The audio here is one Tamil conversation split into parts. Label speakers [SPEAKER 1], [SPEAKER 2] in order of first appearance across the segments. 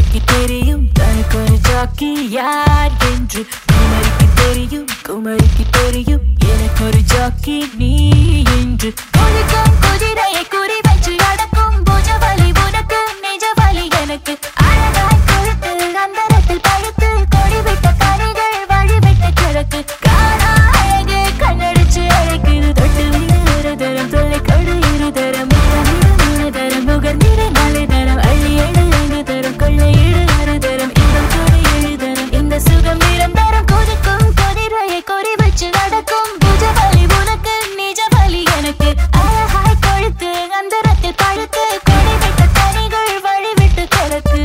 [SPEAKER 1] குமரிக்கு தெரியும் தனக்கு ஒரு ஜாக்கி யார் என்று குமரிக்கு தெரியும் குமரிக்கு தெரியும் எனக்கு ஒரு ஜாக்கி நீ என்று கொதிக்கும் குதிரையை குறி வச்சு அடக்கும் புஜவலி உனக்கு நிஜவலி எனக்கு அழகாய் கொழுத்து அந்தரத்தில் பழுத்து கொடிவிட்ட கனிகள் வழிவிட்ட கிழக்கு காணா அழகு கண்ணடிச்சு அழைக்குது தொட்டு விடு ஒரு தரம் தொலை கொடு இரு தரம் முத்தமிடு மூணு தரம் முகர்ந்திரு நாலு தரம் அள்ளி எடு ஐந்து தரம் கொள்ளை இடு ஆறு தரம் இன்பம் கொடு ஏழு தரம் இந்த சுகம் நிரந்தரம் கொதிக்கும் கொதிரையை கொறி வச்சு நடக்கும் புஜவலி உனக்கு நிஜவலி எனக்கு அழகாய் கொழுத்து அந்தரத்தில் பழுத்து கொடிவிட்ட கனிகள் வழிவிட்டு கிடக்கு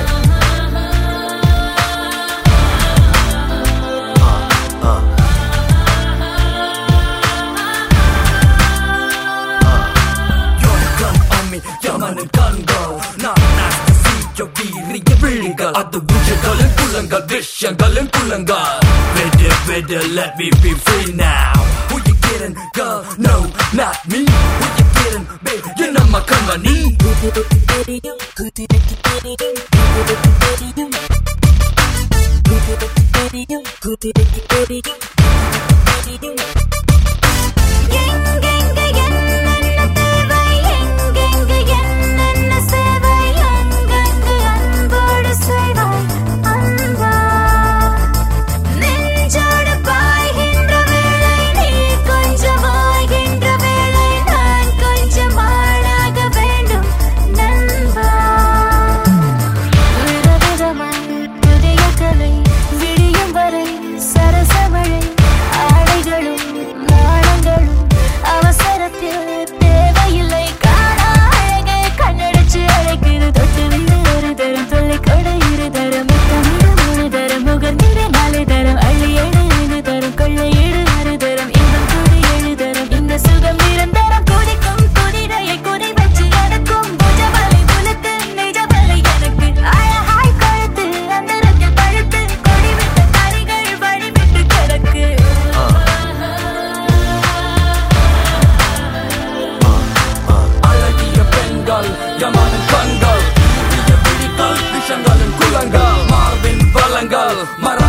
[SPEAKER 2] யோகம் அம்மி யமனின் கண்கள் நான் நாஸ்தி வீரிய விழிகள் அது புஜகளின் குள்ளங்கள் விஷயங்களின் குள்ளங்கள் விடு விடு let me be free now who you kidding girl no not me who you kidding babe you know my company
[SPEAKER 1] எங்கெங்க என்னென்ன தேவை எங்கெங்க என்னென்ன சேவை அங்கங்கு அன்போடு செய்வாய் அன்பா நெஞ்சோடு பாய்கின்ற வேளை நீ கொஞ்சம் ஆகின்ற வேளை நான் கொஞ்சம் ஆளாக வேண்டும் நண்பா விதவிதமாய் புதிய கலை விடியும் வரை சரசமழை ஆடைகளும் நாணங்களும் அவசரத்தில் தேவையில்லை காணா அழகே கண்ணடிச்சு அழைக்குது தொட்டு விடு ஒரு தரம் தொல்லை கொடை இரு தரம் முத்தமிடு மூணு தரம் முகர்ந்திரு நாலு தரம் அள்ளி ஏழு ஐந்து தரம் கொள்ளை ஏழு ஆறு தரம் இன்பம் கூடி ஏழு தரம் இந்த சுகம் நிரந்தரம் கொதிக்கும் குதிரையை குறி வச்சு நடக்கும் புஜவலி உனக்கு நிஜவலி எனக்கு அழகாய் கொழுத்து அந்தரத்தில் பழுத்து கொடிவிட்ட கரிகள் வழிவிட்டு கிடக்கு
[SPEAKER 2] அழகிய பெண்கள் யமனின் கண்கள் வீரிய விழிகள் விஷங்களின் குள்ளங்கள் மார்பின் வளங்கள் மர